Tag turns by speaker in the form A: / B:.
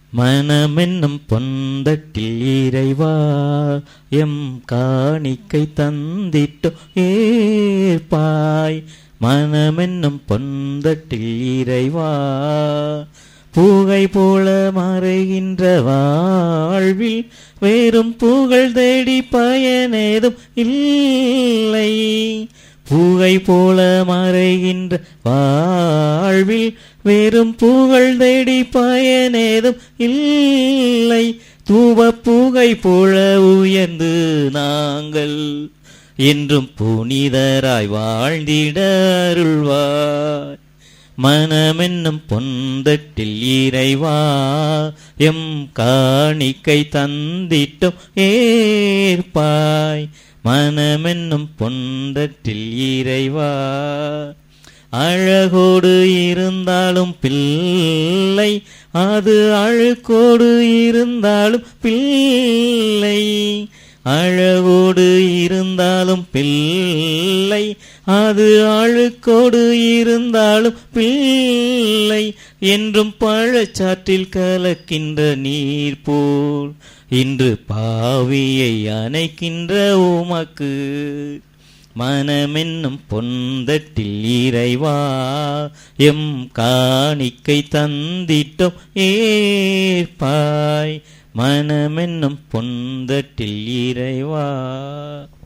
A: மனமென்னும் பொந்தட்டில் இறைவா எம் காணிக்கை தந்திட்டோ ஏற்பாய் மனமென்னும் பொந்தட்டில் இறைவா பூகை போல மறைகின்ற வாழ்வில் வேறும் புகழ் தேடி பயனேதும் இல்லை பூகை போல மறைகின்ற வாழ்வில் வெறும் புகழ் தேடி பயனேதும் இல்லை தூவ பூகை போல உயர்ந்து நாங்கள் என்றும் புனிதராய் வாழ்ந்திட அருள்வாய் மனமென்னும் பொந்தட்டில் இறைவா எம் காணிக்கை தந்திட்டோம் ஏற்பாய் மனமென்னும் பொந்தட்டில் இறைவா அழகோடு இருந்தாலும் பிள்ளை அது அழுக்கோடு இருந்தாலும் பிள்ளை அழகோடு இருந்தாலும் பிள்ளை அது அழுக்கோடு இருந்தாலும் பிள்ளை என்றும் பழச்சாற்றில் கலக்கின்ற நீர் போல் இன்று பாவியை அணைக்கின்ற உமக்கு மனமென்னும் பொந்தட்டில் இறைவா எம் காணிக்கை தந்திட்டோம் ஏற்பாய் மனமென்னும் பொந்தட்டில் இறைவா